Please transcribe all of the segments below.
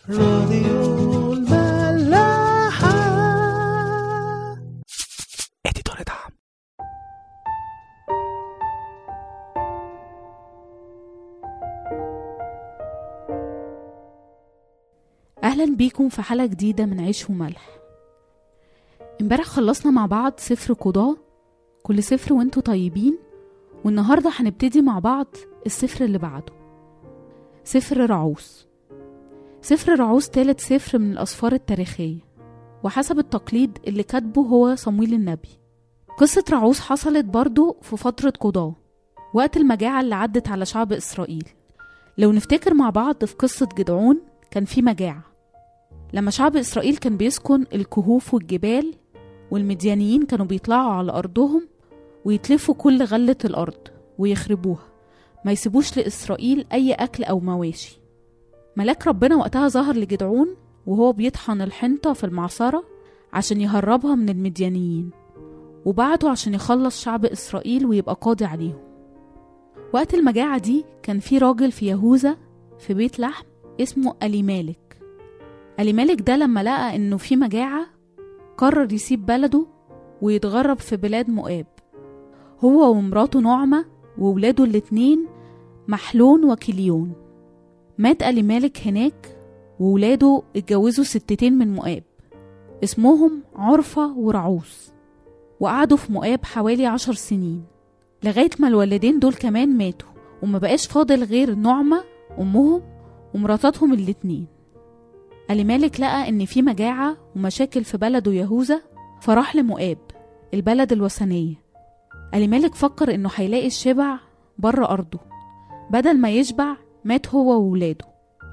راديو الملاحة اديتور دعم أهلا بيكم في حلقة جديدة من عيش وملح امبارح خلصنا مع بعض سفر قضاء كل سفر وانتوا طيبين والنهاردة هنبتدي مع بعض السفر اللي بعده سفر رعوس سفر رعوس تالت سفر من الأسفار التاريخية وحسب التقليد اللي كاتبه هو صمويل النبي قصة رعوس حصلت برضو في فترة قضاء وقت المجاعة اللي عدت على شعب إسرائيل لو نفتكر مع بعض في قصة جدعون كان في مجاعة لما شعب إسرائيل كان بيسكن الكهوف والجبال والمديانيين كانوا بيطلعوا على أرضهم ويتلفوا كل غلة الأرض ويخربوها ما يسيبوش لإسرائيل أي أكل أو مواشي ملاك ربنا وقتها ظهر لجدعون وهو بيطحن الحنطة في المعصرة عشان يهربها من المديانيين وبعته عشان يخلص شعب إسرائيل ويبقى قاضي عليهم وقت المجاعة دي كان في راجل في يهوذا في بيت لحم اسمه ألي مالك ألي مالك ده لما لقى إنه في مجاعة قرر يسيب بلده ويتغرب في بلاد مؤاب هو ومراته نعمة وولاده الاتنين محلون وكليون مات ألي مالك هناك وولاده اتجوزوا ستتين من مؤاب اسمهم عرفة ورعوس وقعدوا في مؤاب حوالي عشر سنين لغاية ما الولدين دول كمان ماتوا وما بقاش فاضل غير نعمة أمهم ومراتاتهم الاتنين ألي مالك لقى إن في مجاعة ومشاكل في بلده يهوذا فراح لمؤاب البلد الوثنية ألي مالك فكر إنه هيلاقي الشبع بره أرضه بدل ما يشبع مات هو وولاده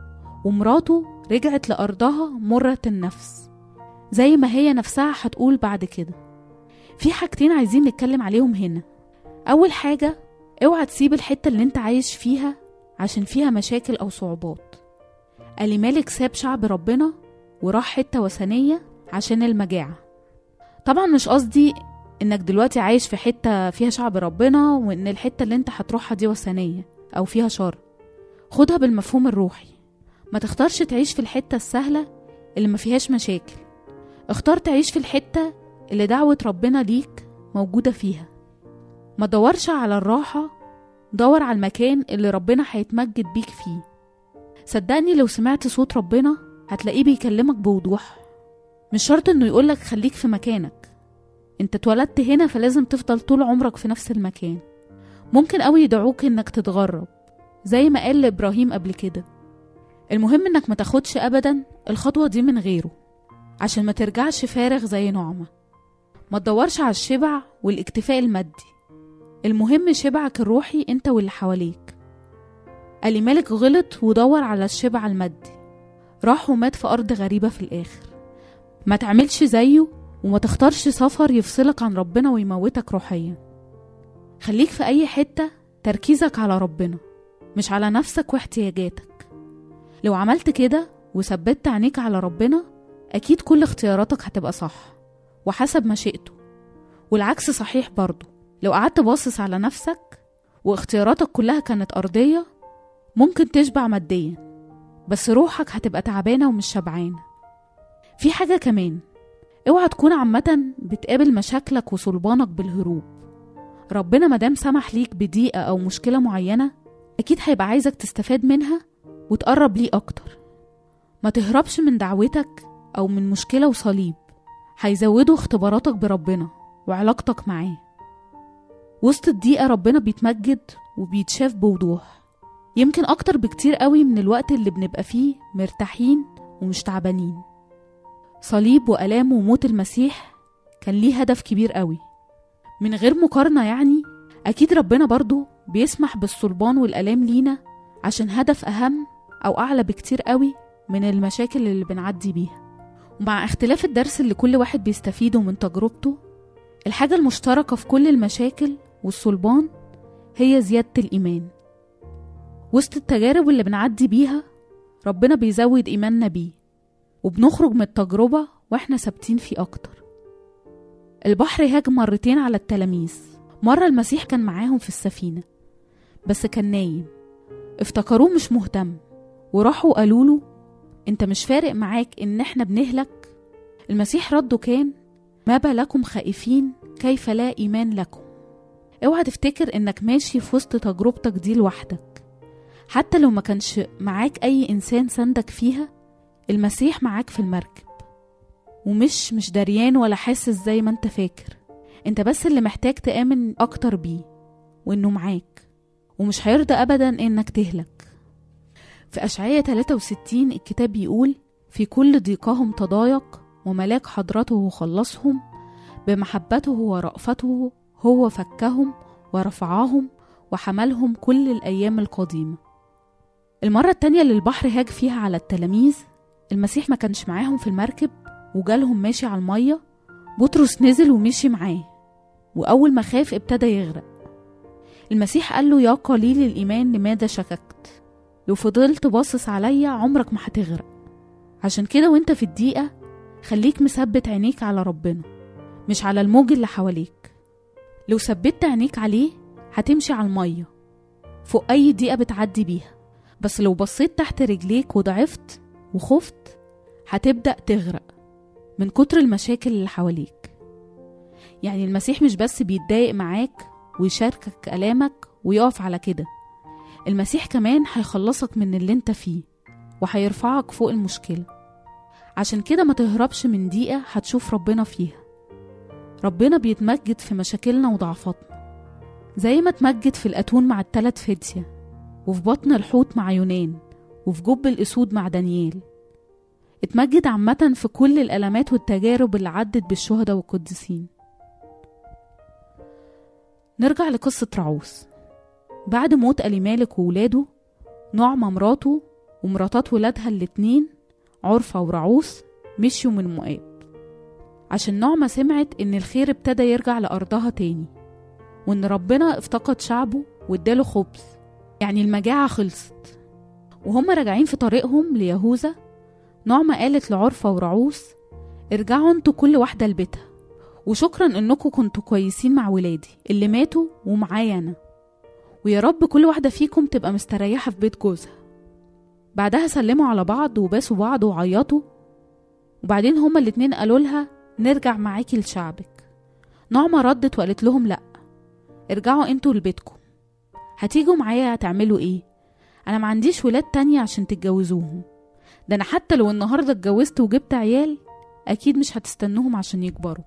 ومراته رجعت لأرضها مرة النفس زي ما هي نفسها هتقول بعد كده في حاجتين عايزين نتكلم عليهم هنا أول حاجة اوعى تسيب الحتة اللي انت عايش فيها عشان فيها مشاكل أو صعوبات ألي مالك ساب شعب ربنا وراح حتة وثنية عشان المجاعة طبعا مش قصدي انك دلوقتي عايش في حتة فيها شعب ربنا وان الحتة اللي انت هتروحها دي وثنية او فيها شر خدها بالمفهوم الروحي ما تختارش تعيش في الحتة السهلة اللي ما فيهاش مشاكل اختار تعيش في الحتة اللي دعوة ربنا ليك موجودة فيها ما تدورش على الراحة دور على المكان اللي ربنا هيتمجد بيك فيه صدقني لو سمعت صوت ربنا هتلاقيه بيكلمك بوضوح مش شرط انه يقولك خليك في مكانك انت اتولدت هنا فلازم تفضل طول عمرك في نفس المكان ممكن قوي يدعوك انك تتغرب زي ما قال لابراهيم قبل كده المهم انك ما تاخدش ابدا الخطوة دي من غيره عشان ما ترجعش فارغ زي نعمة ما تدورش على الشبع والاكتفاء المادي المهم شبعك الروحي انت واللي حواليك ألي مالك غلط ودور على الشبع المادي راح ومات في أرض غريبة في الآخر ما تعملش زيه وما تختارش سفر يفصلك عن ربنا ويموتك روحيا خليك في أي حتة تركيزك على ربنا مش على نفسك واحتياجاتك لو عملت كده وثبت عينيك على ربنا أكيد كل اختياراتك هتبقى صح وحسب مشيئته والعكس صحيح برضه لو قعدت باصص على نفسك واختياراتك كلها كانت أرضية ممكن تشبع ماديا بس روحك هتبقى تعبانة ومش شبعانة في حاجة كمان اوعى تكون عامة بتقابل مشاكلك وصلبانك بالهروب ربنا مادام سمح ليك بضيقة أو مشكلة معينة أكيد هيبقى عايزك تستفاد منها وتقرب ليه أكتر ما تهربش من دعوتك أو من مشكلة وصليب هيزودوا اختباراتك بربنا وعلاقتك معاه وسط الضيقة ربنا بيتمجد وبيتشاف بوضوح يمكن أكتر بكتير قوي من الوقت اللي بنبقى فيه مرتاحين ومش تعبانين صليب وألام وموت المسيح كان ليه هدف كبير قوي من غير مقارنة يعني أكيد ربنا برضو بيسمح بالصلبان والألام لينا عشان هدف أهم أو أعلى بكتير قوي من المشاكل اللي بنعدي بيها ومع اختلاف الدرس اللي كل واحد بيستفيده من تجربته الحاجة المشتركة في كل المشاكل والصلبان هي زيادة الإيمان وسط التجارب اللي بنعدي بيها ربنا بيزود إيماننا بيه وبنخرج من التجربة وإحنا ثابتين فيه أكتر البحر هاج مرتين على التلاميذ مرة المسيح كان معاهم في السفينة بس كان نايم افتكروه مش مهتم وراحوا قالوا له انت مش فارق معاك ان احنا بنهلك المسيح رده كان ما بالكم خائفين كيف لا ايمان لكم اوعى تفتكر انك ماشي في وسط تجربتك دي لوحدك حتى لو ما كانش معاك اي انسان سندك فيها المسيح معاك في المركب ومش مش دريان ولا حاسس زي ما انت فاكر انت بس اللي محتاج تآمن اكتر بيه وانه معاك ومش هيرضى ابدا انك تهلك في اشعياء 63 الكتاب بيقول في كل ضيقهم تضايق وملاك حضرته خلصهم بمحبته ورأفته هو فكهم ورفعهم وحملهم كل الأيام القديمة المرة التانية اللي البحر هاج فيها على التلاميذ المسيح ما كانش معاهم في المركب وجالهم ماشي على المية بطرس نزل ومشي معاه وأول ما خاف ابتدى يغرق المسيح قال له يا قليل الإيمان لماذا شككت لو فضلت باصص عليا عمرك ما هتغرق عشان كده وانت في الدقيقة خليك مثبت عينيك على ربنا مش على الموج اللي حواليك لو ثبت عينيك عليه هتمشي على المية فوق أي دقيقة بتعدي بيها بس لو بصيت تحت رجليك وضعفت وخفت هتبدأ تغرق من كتر المشاكل اللي حواليك يعني المسيح مش بس بيتضايق معاك ويشاركك ألامك ويقف على كده المسيح كمان هيخلصك من اللي انت فيه وهيرفعك فوق المشكلة عشان كده ما تهربش من دقيقة هتشوف ربنا فيها ربنا بيتمجد في مشاكلنا وضعفاتنا زي ما اتمجد في الأتون مع التلات فدية وفي بطن الحوت مع يونان وفي جب الأسود مع دانيال اتمجد عامة في كل الألمات والتجارب اللي عدت بالشهداء والقديسين نرجع لقصة رعوس بعد موت ألي مالك وولاده نعمة مراته ومراتات ولادها الاتنين عرفة ورعوس مشيوا من مؤاب عشان نعمة سمعت إن الخير ابتدى يرجع لأرضها تاني وإن ربنا افتقد شعبه واداله خبز يعني المجاعة خلصت وهم راجعين في طريقهم ليهوذا نعمة قالت لعرفة ورعوس ارجعوا انتوا كل واحدة لبيتها وشكرا انكم كنتوا كويسين مع ولادي اللي ماتوا ومعايا انا ويا رب كل واحدة فيكم تبقى مستريحة في بيت جوزها بعدها سلموا على بعض وباسوا بعض وعيطوا وبعدين هما الاتنين قالوا لها نرجع معاكي لشعبك نعمة ردت وقالت لهم لأ ارجعوا انتوا لبيتكم هتيجوا معايا هتعملوا ايه انا ما عنديش ولاد تانية عشان تتجوزوهم ده انا حتى لو النهارده اتجوزت وجبت عيال اكيد مش هتستنوهم عشان يكبروا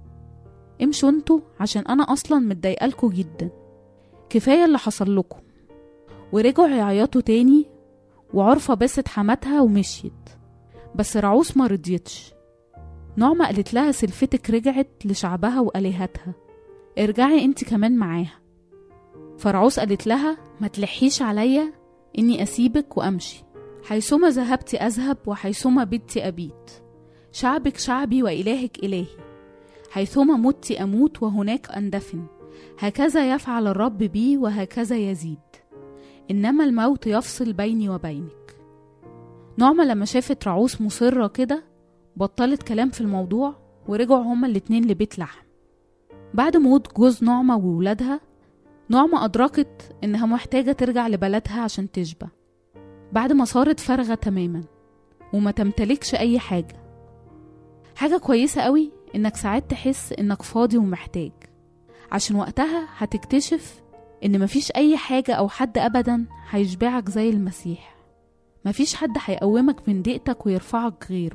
امشوا انتوا عشان انا اصلا متضايقالكوا جدا كفايه اللي حصل لكم ورجعوا يعيطوا تاني وعرفة بست حماتها ومشيت بس رعوس ما رضيتش نعمة قالت لها سلفتك رجعت لشعبها وآلهتها ارجعي انت كمان معاها فرعوس قالت لها ما تلحيش عليا اني اسيبك وامشي حيثما ذهبت اذهب وحيثما بت ابيت شعبك شعبي والهك الهي حيثما مت اموت وهناك اندفن هكذا يفعل الرب بي وهكذا يزيد انما الموت يفصل بيني وبينك نعمة لما شافت رعوس مصرة كده بطلت كلام في الموضوع ورجعوا هما الاتنين لبيت لحم بعد موت جوز نعمة وولادها نعمة أدركت إنها محتاجة ترجع لبلدها عشان تشبع بعد ما صارت فارغة تماما وما تمتلكش أي حاجة حاجة كويسة قوي إنك ساعات تحس إنك فاضي ومحتاج عشان وقتها هتكتشف إن مفيش أي حاجة أو حد أبدا هيشبعك زي المسيح مفيش حد هيقومك من ضيقتك ويرفعك غيره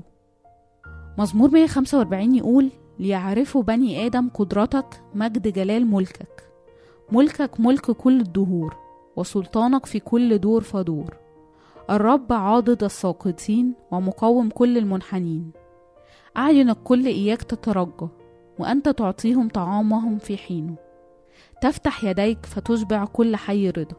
مزمور 145 يقول ليعرفوا بني آدم قدرتك مجد جلال ملكك ملكك ملك كل الدهور وسلطانك في كل دور فدور الرب عاضد الساقطين ومقوم كل المنحنين أعين الكل إياك تترجى وأنت تعطيهم طعامهم في حينه تفتح يديك فتشبع كل حي رضا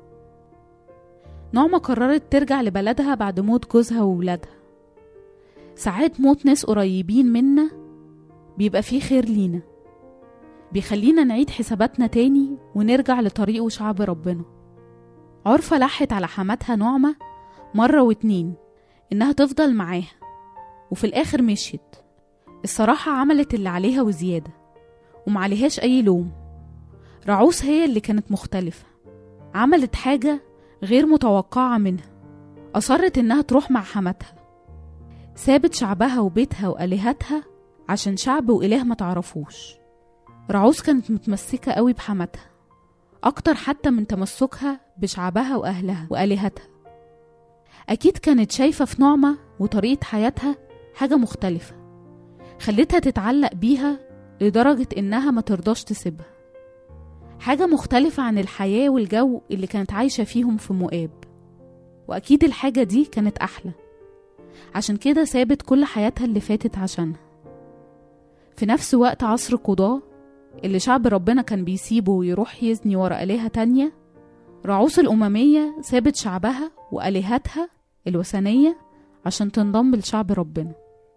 نعمة قررت ترجع لبلدها بعد موت جوزها وولادها ساعات موت ناس قريبين منا بيبقى فيه خير لينا بيخلينا نعيد حساباتنا تاني ونرجع لطريق وشعب ربنا عرفة لحت على حماتها نعمة مرة واتنين إنها تفضل معاها وفي الآخر مشيت الصراحة عملت اللي عليها وزيادة ومعليهاش أي لوم رعوس هي اللي كانت مختلفة عملت حاجة غير متوقعة منها أصرت إنها تروح مع حماتها سابت شعبها وبيتها وآلهتها عشان شعب وإله ما تعرفوش رعوز كانت متمسكة قوي بحماتها أكتر حتى من تمسكها بشعبها وأهلها وآلهتها أكيد كانت شايفة في نعمة وطريقة حياتها حاجة مختلفة خلتها تتعلق بيها لدرجة إنها ما ترضاش تسيبها حاجة مختلفة عن الحياة والجو اللي كانت عايشة فيهم في مؤاب وأكيد الحاجة دي كانت أحلى عشان كده سابت كل حياتها اللي فاتت عشانها في نفس وقت عصر قضاة اللي شعب ربنا كان بيسيبه ويروح يزني ورا آلهة تانية رعوس الأممية سابت شعبها وآلهتها الوثنية عشان تنضم لشعب ربنا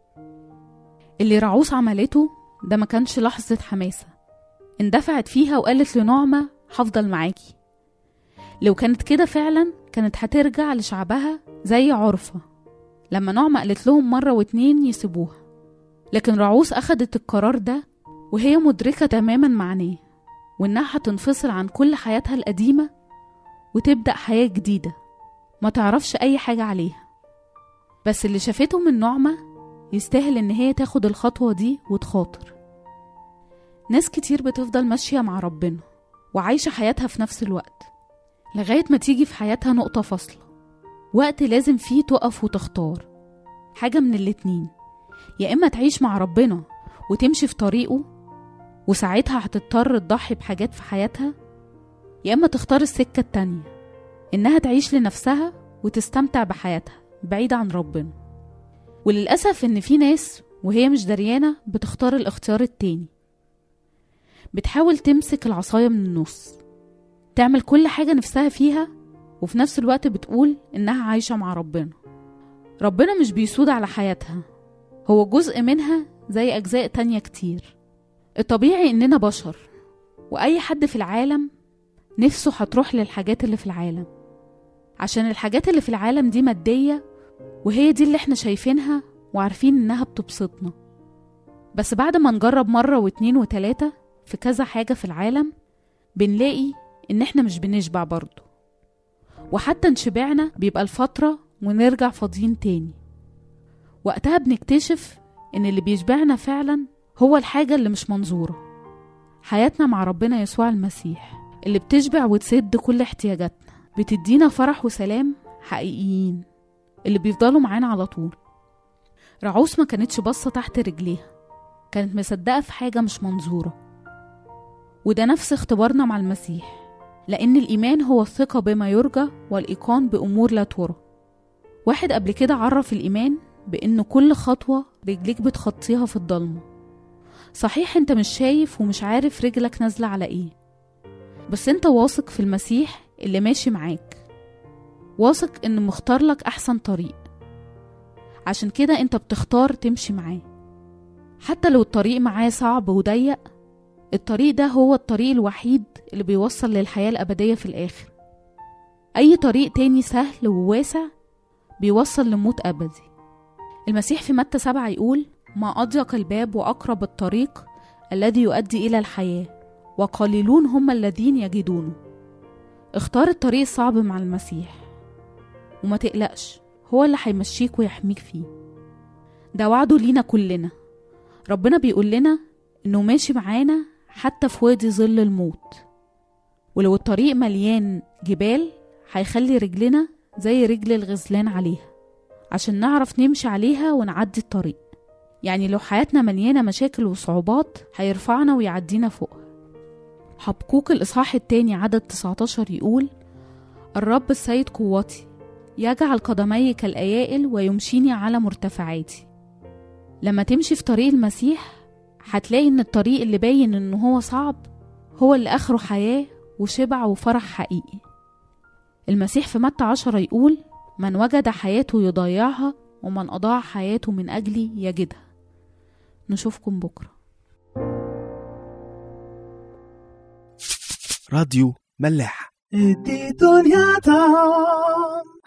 اللي رعوس عملته ده ما كانش لحظة حماسة اندفعت فيها وقالت لنعمة هفضل معاكي لو كانت كده فعلا كانت هترجع لشعبها زي عرفة لما نعمة قالت لهم مرة واتنين يسيبوها لكن رعوس أخدت القرار ده وهي مدركة تماما معناه وإنها هتنفصل عن كل حياتها القديمة وتبدأ حياة جديدة ما تعرفش أي حاجة عليها بس اللي شافته من نعمة يستاهل إن هي تاخد الخطوة دي وتخاطر ناس كتير بتفضل ماشية مع ربنا وعايشة حياتها في نفس الوقت لغاية ما تيجي في حياتها نقطة فاصلة وقت لازم فيه تقف وتختار حاجة من الاتنين يا إما تعيش مع ربنا وتمشي في طريقه وساعتها هتضطر تضحي بحاجات في حياتها يا إما تختار السكة التانية إنها تعيش لنفسها وتستمتع بحياتها بعيدة عن ربنا وللأسف إن في ناس وهي مش دريانة بتختار الاختيار التاني بتحاول تمسك العصاية من النص تعمل كل حاجة نفسها فيها وفي نفس الوقت بتقول إنها عايشة مع ربنا ربنا مش بيسود على حياتها هو جزء منها زي أجزاء تانية كتير الطبيعي إننا بشر وأي حد في العالم نفسه هتروح للحاجات اللي في العالم عشان الحاجات اللي في العالم دي مادية وهي دي اللي احنا شايفينها وعارفين إنها بتبسطنا بس بعد ما نجرب مرة واتنين وتلاتة في كذا حاجة في العالم بنلاقي إن احنا مش بنشبع برضه وحتى انشبعنا بيبقى الفترة ونرجع فاضيين تاني وقتها بنكتشف إن اللي بيشبعنا فعلا هو الحاجة اللي مش منظورة حياتنا مع ربنا يسوع المسيح اللي بتشبع وتسد كل احتياجاتنا بتدينا فرح وسلام حقيقيين اللي بيفضلوا معانا على طول رعوس ما كانتش باصة تحت رجليها كانت مصدقة في حاجة مش منظورة وده نفس اختبارنا مع المسيح لأن الإيمان هو الثقة بما يرجى والإيقان بأمور لا ترى واحد قبل كده عرف الإيمان بإن كل خطوة رجليك بتخطيها في الضلمة صحيح انت مش شايف ومش عارف رجلك نازلة على ايه بس انت واثق في المسيح اللي ماشي معاك واثق ان مختار لك احسن طريق عشان كده انت بتختار تمشي معاه حتى لو الطريق معاه صعب وضيق الطريق ده هو الطريق الوحيد اللي بيوصل للحياة الأبدية في الآخر أي طريق تاني سهل وواسع بيوصل لموت أبدي المسيح في متى سبعة يقول ما أضيق الباب وأقرب الطريق الذي يؤدي إلى الحياة وقليلون هم الذين يجدونه اختار الطريق الصعب مع المسيح وما تقلقش هو اللي هيمشيك ويحميك فيه ده وعده لينا كلنا ربنا بيقول لنا إنه ماشي معانا حتى في وادي ظل الموت ولو الطريق مليان جبال هيخلي رجلنا زي رجل الغزلان عليها عشان نعرف نمشي عليها ونعدي الطريق يعني لو حياتنا مليانة مشاكل وصعوبات هيرفعنا ويعدينا فوقها حبكوك الإصحاح التاني عدد 19 يقول الرب السيد قوتي يجعل قدمي كالأيائل ويمشيني على مرتفعاتي لما تمشي في طريق المسيح هتلاقي إن الطريق اللي باين إن هو صعب هو اللي آخره حياة وشبع وفرح حقيقي المسيح في متى عشرة يقول من وجد حياته يضيعها ومن أضاع حياته من أجلي يجدها نشوفكم بكرة راديو ملاح ادي دنيا طعم